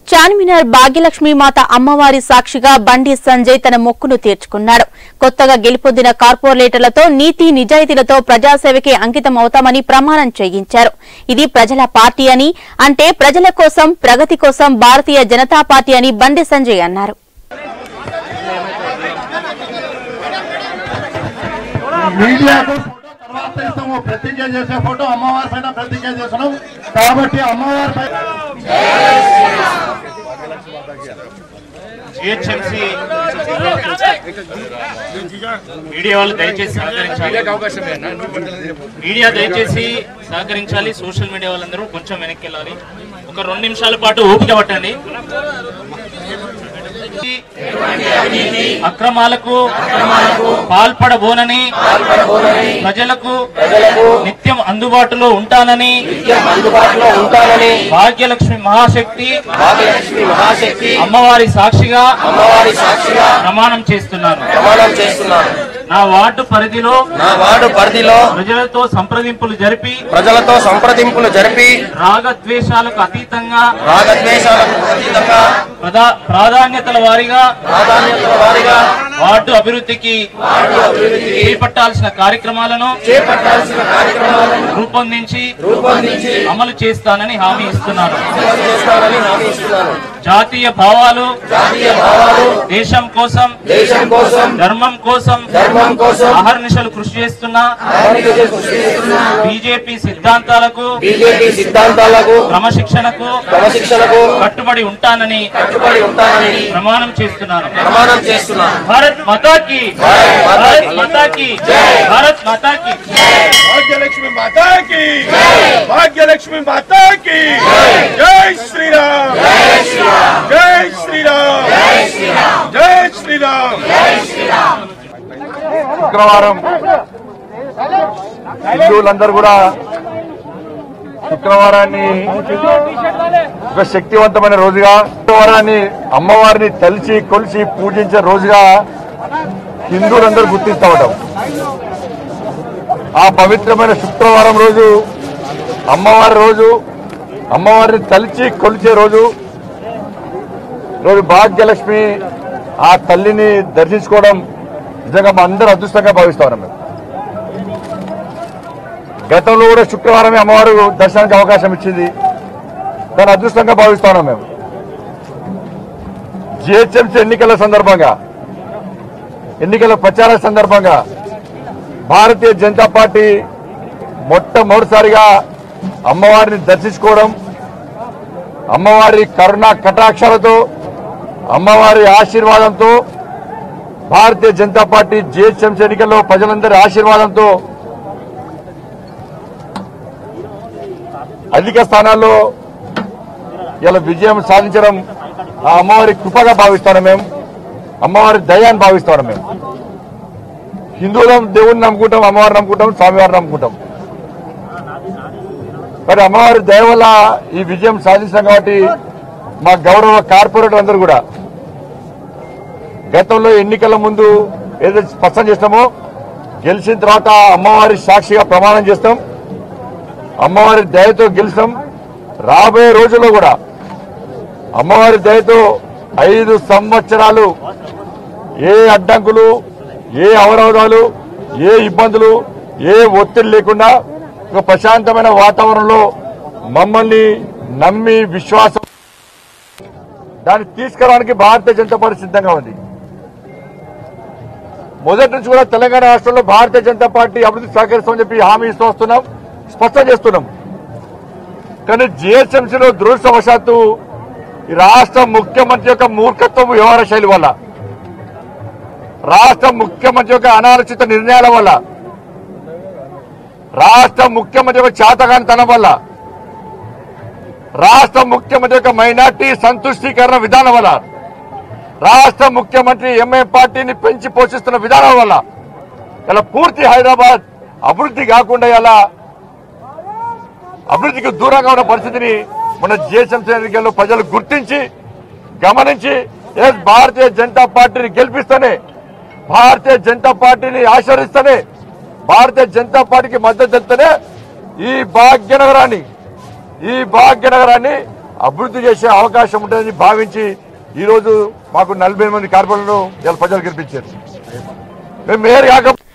చార్మినార్ భాగ్యలక్ష్మి మాత అమ్మవారి సాక్షిగా బండి సంజయ్ తన మొక్కును తీర్చుకున్నాడు కొత్తగా గెలుపొందిన కార్పొరేటర్లతో నీతి నిజాయితీలతో ప్రజాసేవకి అంకితం అవుతామని ప్రమాణం చేయించారు ఇది ప్రజల పార్టీ అని అంటే ప్రజల కోసం ప్రగతి కోసం భారతీయ జనతా పార్టీ అని బండి సంజయ్ అన్నారు మీడియాకు ఫోటో తర్వాత ఇస్తాము ప్రతిజ్ఞ చేసే ఫోటో అమ్మవారి పైన ప్రతిజ్ఞ చేస్తున్నాం కాబట్టి అమ్మవారి పైన జిహెచ్ఎంసీ మీడియా వాళ్ళు దయచేసి సహకరించాలి మీడియా దయచేసి సహకరించాలి సోషల్ మీడియా వాళ్ళందరూ కొంచెం వెనక్కి వెళ్ళాలి ఒక రెండు నిమిషాల పాటు ఓపిక పట్టండి అక్రమాలకు పాల్పడబోనని ప్రజలకు నిత్యం అందుబాటులో ఉంటానని అందుబాటులో ఉంటానని భాగ్యలక్ష్మి మహాశక్తి భాగ్యలక్ష్మి మహాశక్తి అమ్మవారి సాక్షిగా అమ్మవారి సాక్షిగా ప్రమాణం చేస్తున్నాను ప్రమాణం చేస్తున్నాను నా వార్డు పరిధిలో నా వార్డు పరిధిలో ప్రజలతో సంప్రదింపులు జరిపి ప్రజలతో సంప్రదింపులు జరిపి రాగద్వేషాలకు అతీతంగా రాగద్వేషాలకు అతీతంగా ప్రధా- ప్రాధాన్యతల వారీగా ప్రాధాన్యతల వారిగా వార్డు అభివృద్ధికి చేపట్టాల్సిన కార్యక్రమాలను చేపట్టాల్సిన కార్యక్రమాలను రూపొందించి రూపొందించి అమలు చేస్తానని హామీ ఇస్తున్నాను అమలు చేస్తానని హామీ ఇస్తున్నాను జాతీయ భావాలు జాతీయ భావాలు దేశం కోసం దేశం కోసం ధర్మం కోసం ధర్మం కోసం అహర్నిశలు కృషి చేస్తున్న ఆరోగ్య కృషి చేస్తున్న బీజేపీ సిద్ధాంతాలకు బీజేపీ సిద్ధాంతాలకు క్రమశిక్షణకు క్రమశిక్షణకు కట్టుబడి ఉంటానని కట్టుబడి ఉంటానని ప్రమాణం చేస్తున్నాను ప్రమాణం చేస్తున్నాను భారత్ మాతాకి భారత్ మాతాకి భారత్ మాతాకి భాగ్యలక్ష్మి మాతాకి భాగ్యలక్ష్మి మాతాకి జై శ్రీరామ్ జై శ్రీరామ్ జై శ్రీరామ్ శుక్రవారం హిందువులందరూ కూడా శుక్రవారాన్ని ఒక శక్తివంతమైన రోజుగా శుక్రవారాన్ని అమ్మవారిని తలిచి కొలిచి పూజించే రోజుగా హిందువులందరూ గుర్తిస్తూ ఉంటాం ఆ పవిత్రమైన శుక్రవారం రోజు అమ్మవారి రోజు అమ్మవారిని తలిచి కొలిచే రోజు రోజు భాగ్యలక్ష్మి ఆ తల్లిని దర్శించుకోవడం నిజంగా మా అందరూ అదృష్టంగా భావిస్తా ఉన్నాం మేము గతంలో కూడా శుక్రవారమే అమ్మవారు దర్శనానికి అవకాశం ఇచ్చింది దాన్ని అదృష్టంగా భావిస్తా ఉన్నాం మేము జిహెచ్ఎంసీ ఎన్నికల సందర్భంగా ఎన్నికల ప్రచార సందర్భంగా భారతీయ జనతా పార్టీ మొట్టమొదటిసారిగా అమ్మవారిని దర్శించుకోవడం అమ్మవారి కరుణా కటాక్షాలతో అమ్మవారి ఆశీర్వాదంతో భారతీయ జనతా పార్టీ జిహెచ్ఎంసీ ఎన్నికల్లో ప్రజలందరి ఆశీర్వాదంతో అధిక స్థానాల్లో ఇలా విజయం సాధించడం ఆ అమ్మవారి కృపగా భావిస్తాను మేము అమ్మవారి దయాన్ని భావిస్తాను మేము హిందువులం దేవుడిని నమ్ముకుంటాం అమ్మవారిని నమ్ముకుంటాం స్వామివారిని నమ్ముకుంటాం మరి అమ్మవారి దయ వల్ల ఈ విజయం సాధించాం కాబట్టి మా గౌరవ కార్పొరేటర్ అందరూ కూడా గతంలో ఎన్నికల ముందు ఏదైతే స్పష్టం చేస్తామో గెలిచిన తర్వాత అమ్మవారి సాక్షిగా ప్రమాణం చేస్తాం అమ్మవారి దయతో గెలిచాం రాబోయే రోజుల్లో కూడా అమ్మవారి దయతో ఐదు సంవత్సరాలు ఏ అడ్డంకులు ఏ అవరోధాలు ఏ ఇబ్బందులు ఏ ఒత్తిడి లేకుండా ఒక ప్రశాంతమైన వాతావరణంలో మమ్మల్ని నమ్మి విశ్వాసం దాన్ని తీసుకురావడానికి భారతీయ జనతా పార్టీ సిద్ధంగా ఉంది మొదటి నుంచి కూడా తెలంగాణ రాష్ట్రంలో భారతీయ జనతా పార్టీ అభివృద్ధి సహకరిస్తామని చెప్పి హామీ ఇస్తూ వస్తున్నాం స్పష్టం చేస్తున్నాం కానీ జిహెచ్ఎంసీలో దురదృష్టవశాత్తు ఈ రాష్ట్ర ముఖ్యమంత్రి యొక్క మూర్ఖత్వ వ్యవహార శైలి వల్ల రాష్ట్ర ముఖ్యమంత్రి యొక్క అనాలోచిత నిర్ణయాల వల్ల రాష్ట్ర ముఖ్యమంత్రి యొక్క చేతగానితనం వల్ల రాష్ట్ర ముఖ్యమంత్రి యొక్క మైనార్టీ సంతుష్టీకరణ విధానం వల్ల రాష్ట్ర ముఖ్యమంత్రి ఎంఐ పార్టీని పెంచి పోషిస్తున్న విధానం వల్ల ఇలా పూర్తి హైదరాబాద్ అభివృద్ధి కాకుండా ఇలా అభివృద్ధికి దూరంగా ఉన్న పరిస్థితిని మన జిహెచ్ఎంసీ ఎన్నికల్లో ప్రజలు గుర్తించి గమనించి ఎస్ భారతీయ జనతా పార్టీని గెలిపిస్తేనే భారతీయ జనతా పార్టీని ఆశీర్వదిస్తేనే భారతీయ జనతా పార్టీకి మద్దతు చెప్తేనే ఈ భాగ్యనగరాన్ని ఈ భాగ్యనగరాన్ని అభివృద్ధి చేసే అవకాశం ఉంటుందని భావించి ఈ రోజు మాకు నలభై మంది కార్పొరేటర్లు ఇలా ప్రజలు గెలిపించారు మేము మేయర్ కాక